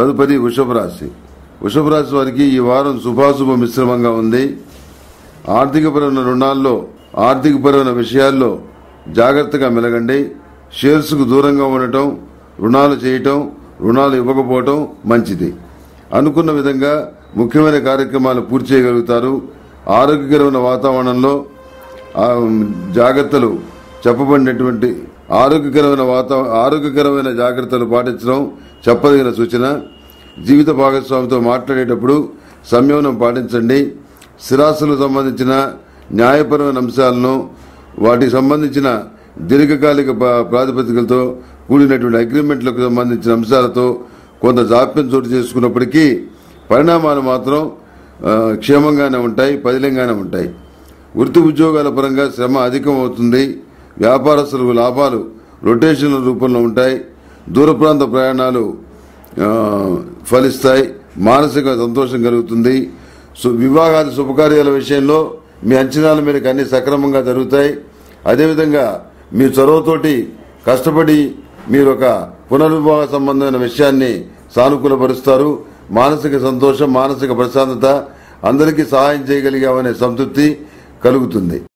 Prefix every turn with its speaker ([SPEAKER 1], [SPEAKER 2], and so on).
[SPEAKER 1] తదుపరి వృషభ రాశి వృషభ రాశి వారికి ఈ వారం శుభాశుభ మిశ్రమంగా ఉంది ఆర్థికపరమైన రుణాల్లో ఆర్థికపరమైన విషయాల్లో జాగ్రత్తగా మెలగండి షేర్స్కు దూరంగా ఉండటం రుణాలు చేయటం రుణాలు ఇవ్వకపోవటం మంచిది అనుకున్న విధంగా ముఖ్యమైన కార్యక్రమాలు పూర్తి చేయగలుగుతారు ఆరోగ్యకరమైన వాతావరణంలో ఆ, జాగ్రత్తలు చెప్పబడినటువంటి ఆరోగ్యకరమైన వాతా ఆరోగ్యకరమైన జాగ్రత్తలు పాటించడం చెప్పదగిన సూచన జీవిత భాగస్వామితో మాట్లాడేటప్పుడు సంయమనం పాటించండి స్థిరాస్తులకు సంబంధించిన న్యాయపరమైన అంశాలను వాటికి సంబంధించిన దీర్ఘకాలిక ప- ప్రాతిపదికలతో కూడినటువంటి అగ్రిమెంట్లకు సంబంధించిన అంశాలతో కొంత జాప్యం చోటు చేసుకున్నప్పటికీ పరిణామాలు మాత్రం ఆ, క్షేమంగానే ఉంటాయి పదిలంగానే ఉంటాయి వృత్తి ఉద్యోగాల పరంగా శ్రమ అధికం అవుతుంది వ్యాపారస్తులకు లాభాలు రొటేషన్ల రూపంలో ఉంటాయి దూర ప్రాంత ప్రయాణాలు ఆ, ఫలిస్తాయి మానసిక సంతోషం కలుగుతుంది సు- వివాహాది శుభకార్యాల విషయంలో మీ అంచనాల మేరకు అన్ని సక్రమంగా జరుగుతాయి అదేవిధంగా మీ చొరవతోటి కష్టపడి మీరు ఒక పునర్వివాహ సంబంధమైన విషయాన్ని సానుకూలపరుస్తారు మానసిక సంతోషం మానసిక ప్రశాంతత అందరికీ సహాయం చేయగలిగామనే సంతృప్తి కలుగుతుంది